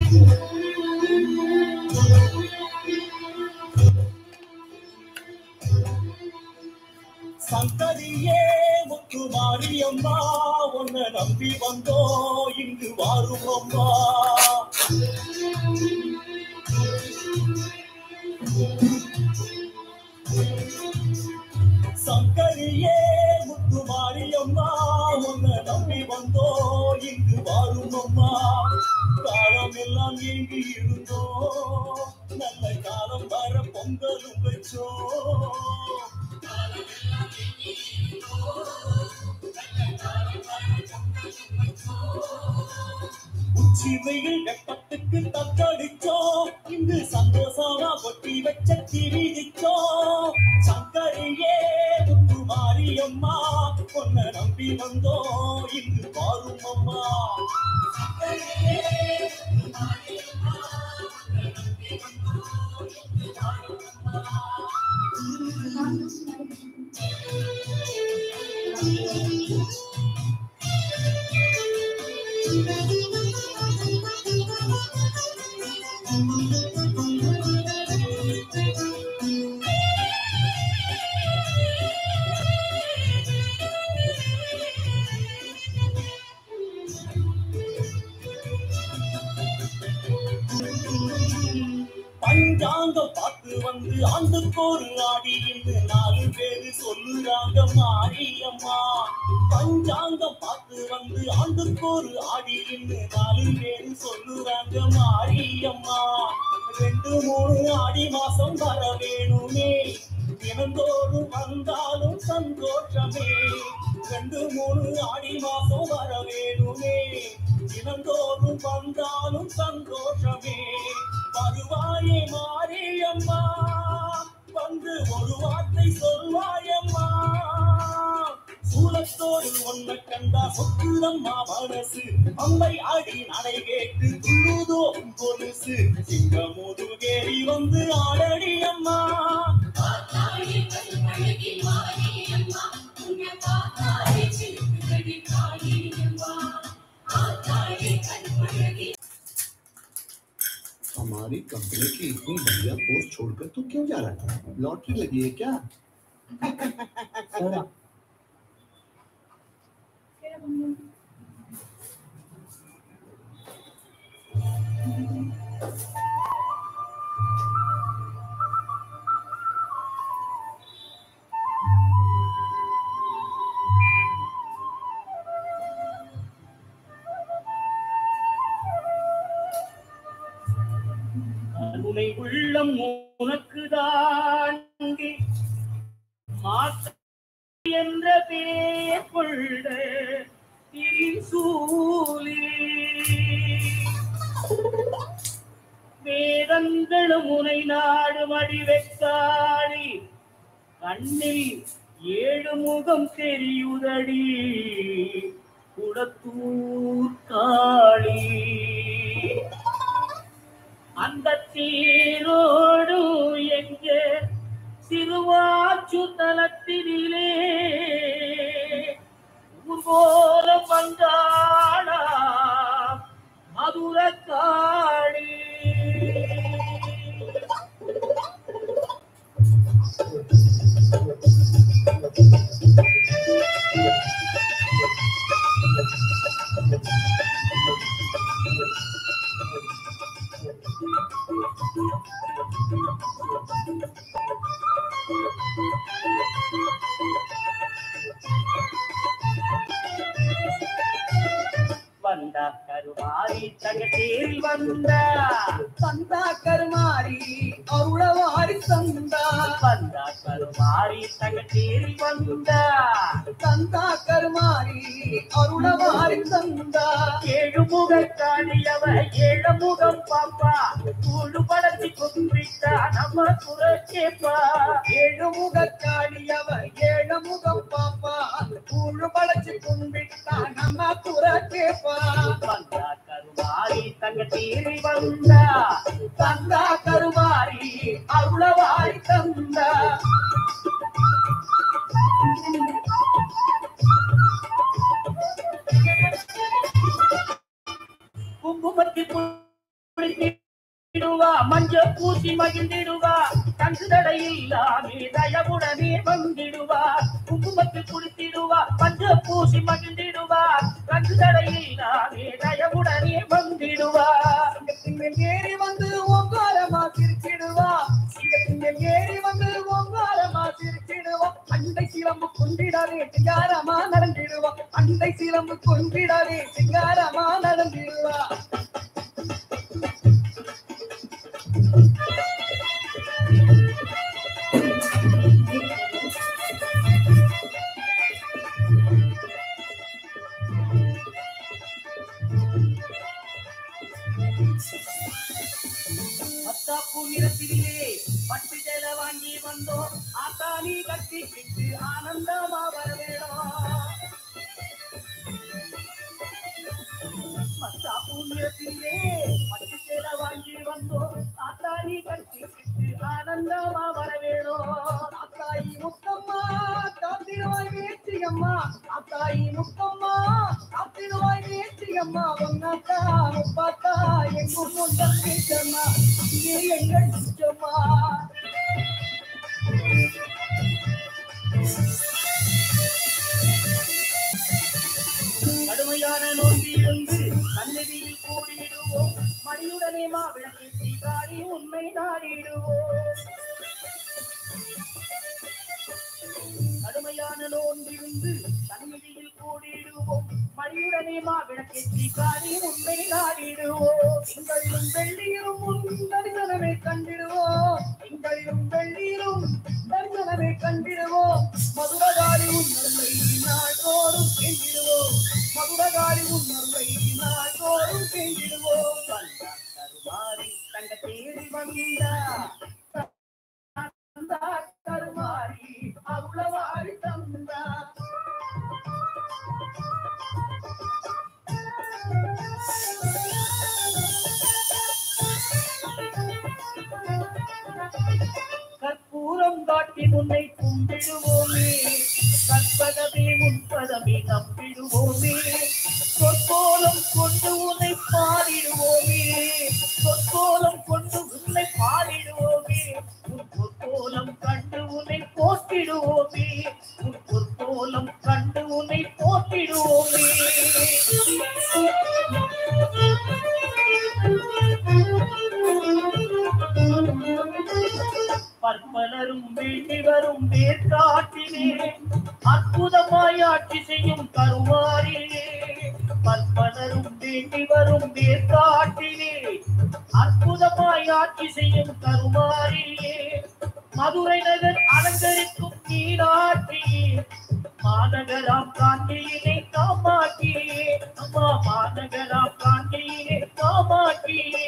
சங்கரியே முத்து மாரியம்மா உன்னை நம்பி வந்தோ இங்கு வாரும் அம்மா சங்கரியே முத்து மாரியம்மா உன்னை நம்பி வந்தோ இங்கு வாரும் அம்மா காலம் எல்லாம் எங்கு இருந்தோ நல்ல காலம் வர பொங்கலும் வச்சோம் உச்சி வெயில் வெப்பத்துக்கு தத்தடிச்சோம் இங்கு சந்தோஷமா ஒட்டி வச்ச திரிதிச்சோம் சங்கரியே முத்து மாரியம்மா பொன்ன நம்பி வந்தோம் இங்கு பாரும் அம்மா பஞ்சாங்கம் பார்த்து வந்து ஆண்டுக்கு ஒரு ஆடி என்று நாலு பேரு சொல்லுறாங்க மாரியம்மா பஞ்சாங்கம் பார்த்து வந்து ஆண்டுக்கு ஒரு ஆடி என்று நாலு பேரு சொல்லுறாங்க மாரியம்மா ரெண்டு மூணு ஆடி மாசம் வர வேணுமே தினந்தோறும் வந்தாலும் சந்தோஷமே ரெண்டு மூணு ஆடி மாசம் வர வேணுமே தினந்தோறும் வந்தாலும் சந்தோஷமே வருவாயே மாரியம்மா வந்து ஒரு வார்த்தை சொல்வாயம்மா சூலத்தோடு ஒன்ன கண்டா சொத்துதம்மா மனசு அம்மை அடி நடை கேட்டு துள்ளுதோ கொலுசு சிங்கமுது கேறி வந்து ஆடடி அம்மா हमारी कंपनी की इतनी बढ़िया पोस्ट छोड़कर तू क्यों जा रहा है लॉटरी लगी है क्या கருணை உள்ளம் உனக்குதான் மாற்ற என்ற பேர் கொண்ட திரிசூலி வேதங்களும் உனை நாடு மடி வைத்தாடி கண்ணில் ஏழு முகம் தெரியுதடி குடத்தூர் காளி அந்த தீரோடு எங்க சிறுவாச்சு தலத்தினிலே ஊர்கோலம் வந்தாளா மதுர காளி வந்தா கருமாறி தகத்தேரில் வந்தா சந்தா கருமாரி அருளவாரி சந்தா வந்தா கருமாறி தகத்தேரில் வந்தா சந்தா கருமாரி அருளவாரி சந்தா ஏழு முக காளியவ ஏழு முகம் பாப்பா கூடு படத்தி கும்பிட்டா நம்ம குற கேப்பா ஏழு முக காளியவ ஏழு முகம் பாப்பா கூழு பழச்சு கும்பிட்டா நம்ம குற கேப்பா வந்தா கருமாறி தகத்தேரில் வந்தா சந்தா கருமாரி அருளவாரி சந்தா குங்குமத்தில் குளித்திடுவா மஞ்ச பூசி மகிழ்ந்திடுவா கண்டு தடையில்லாமே தயவுடனே வந்திடுவா குங்குமத்தில் குளித்திடுவா மஞ்ச பூசி மகிழ்ந்திடுவா கண்டு தடையில்லாமே தயவுடனே வந்திடுவா சிங்கத்தின் மேல் ஏறி வந்து ஓங்காரமா சிரிச்சிடுவா சிங்கத்தின் மேல் ஏறி வந்து ஓங்காரமா சிரிச்சிடுவா அண்டை சிலம்பு கொண்டிடாதே சிங்காரமா நடந்திடுவா அண்டை சிலம்பு கொண்டிடாதே சிங்காரமா நடந்திடுவா மத்தாப்பூ நிறத்திலே பட்டு ஜல வாங்கி வந்தோம் ஆத்தானி கட்டிக்கிட்டு ஆனந்தமா வரவேணும் மத்தாப்பூ நிறத்திலே பட்டு ஜல வாங்கி வந்தோம் ஆத்தானி கட்டிக்கிட்டு ஆனந்தமா வரவேணும் தாத்தாயி முத்தம்மா காத்திருவாய் வேற்றியம்மா தாத்தாயி முத்தம்மா காத்திருவாய் வேற்றியம்மா ஒன்னாத்தா முப்பாத்தா எங்கும் முந்தம் கேட்டம்மா இங்கே எங்கள் சுற்றம்மா கடுமையான நோக்கியிருந்து சந்நிதியில் கூடிடுவோம் மணியுடனே மாவிளக்கேற்றி காடி உண்மை நாடிடுவோம் கடுமையான நோன்பிருந்து சந்நிதியில் கூடிடுவோம் மணியுடனே மாவிளக்கேற்றி காடி உண்மை நாடிடுவோம் எங்களிலும் வெள்ளியிலும் உன் தரிசனமே கண்டிடுவோம் எங்களிலும் வெள்ளியிலும் தரிசனமே கண்டிடுவோம் மதுரகாரி உன்னர்வை நாள்தோறும் கேண்டிடுவோம் மதுரகாரி உன்னர்வை நாள்தோறும் கேண்டிடுவோம் கருமாறி தங்க தேடி வந்தா தந்தா கருமாறி அவ்வளவாரி தந்தா கற்பூரம் காட்டி முன்னை கும்பிடுவோமே கற்பகமே முன்பதமே நம்பிடுவோமே சொற்கோலம் கொண்டு உன்னை பாடிடுவோமே சொற்கோலம் கொண்டு உன்னை பாடிடுவோமே உன் பொற்கோலம் கண்டு உன்னை போற்றிடுவோமே உன் பொற்கோலம் கண்டு உன்னை போற்றிடுவோமே பற்பலரும் வேண்டி வரும் வேர்காட்டிலே அற்புதமாய் ஆட்சி செய்யும் கருவாரிலே பற்பலரும் வேண்டி வரும் வேர்காட்டிலே அற்புதமாய் ஆட்சி செய்யும் கருவாரிலே மதுரை நகர் அலங்கரிக்கும் நீராட்டியே மாநகராம் காந்தியிலே காமாட்டியே அம்மா மாநகராம் காந்தியிலே காமாட்டியே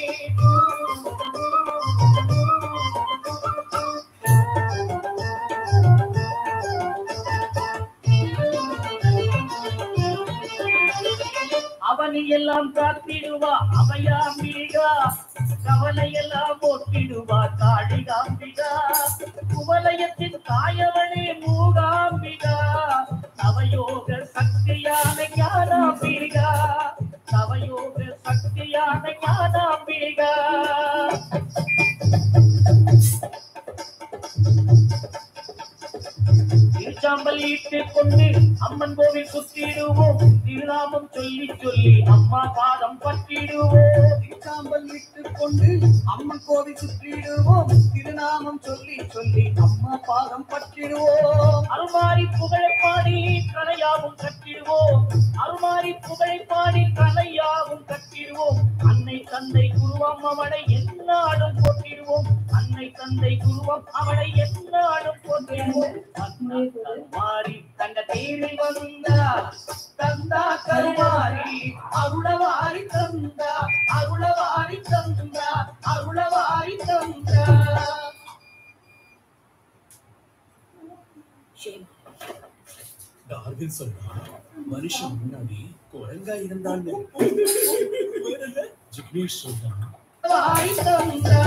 அவனை எல்லாம் காத்திடுவா அவையாம்பிகா கவலையெல்லாம் போட்டிடுவா காளிகாம்பிகா குவலயத்தின் தாயவனே மூகாம்பிகா நவயோக சக்தியான ஞானாம்பிகா நவயோக சக்தியான ஞானாம்பிகா திருச்சாம்பல் இட்டுக் கொண்டு அம்மன் கோவில் சுற்றிடுவோம் திருநாமம் சொல்லி சொல்லி அம்மா பாதம் பற்றிடுவோம் சாம்பல் விட்டுக் கொண்டு அம்மன் கோவில் சுற்றிடுவோம் திருநாமம் சொல்லி சொல்லி அம்மா பாதம் பற்றிடுவோம் அருமாறி புகழை பாடி கலையாவும் கட்டிடுவோம் அருமாறி புகழை பாடி கலையாவும் கட்டிடுவோம் அன்னை தந்தை குருவம் அவளை எந்நாளும் போட்டிடுவோம் அன்னை தந்தை குருவம் அவளை எந்நாளும் போட்டிடுவோம் அன்னை கருமாறி தங்க தேரில் வந்தா தந்தா கருமாரி அருளவாரி தந்தா அருளவாரி தந்தா அருளவாரி தந்தா டார்வின் சொன்னா மனுஷன் முன்னாடி குரங்கா இருந்தாங்க ஜிக்னேஷ் சொன்னா வாரி தந்தா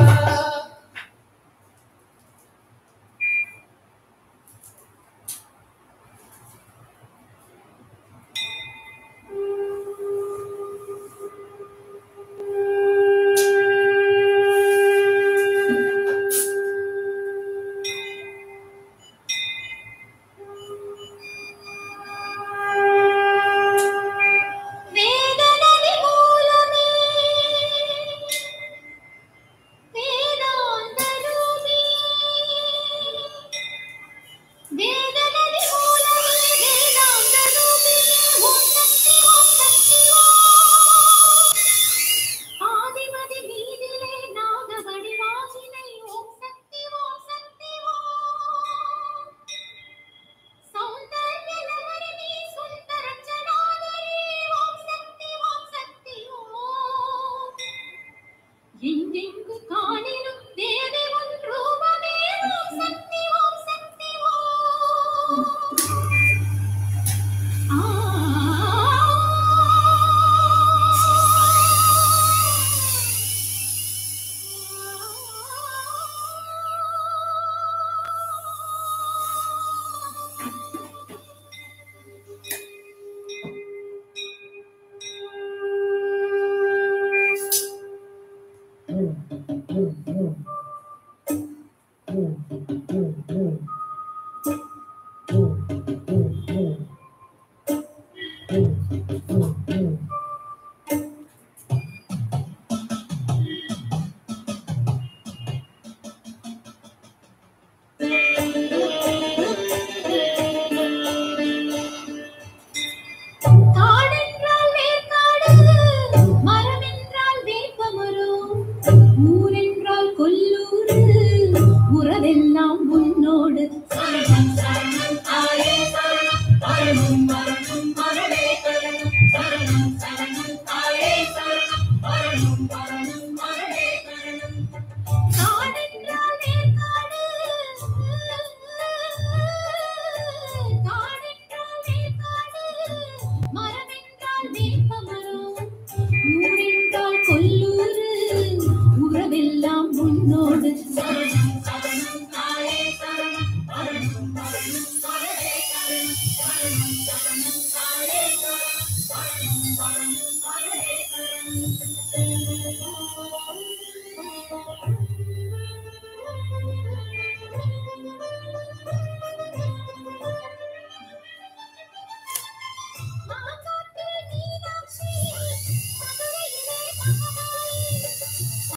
எங்கெங்கு காணினும் தேவி உன் ரூபமே ஓம் சக்தி ஓம் சக்தி ஓம் காடென்றால் வேர்க்காடு, மரமென்றால் வேப்பமரம், ஊரென்றால் கொல்லூரு, உறவெல்லாம் உன்னோடு சரணம் சரணம்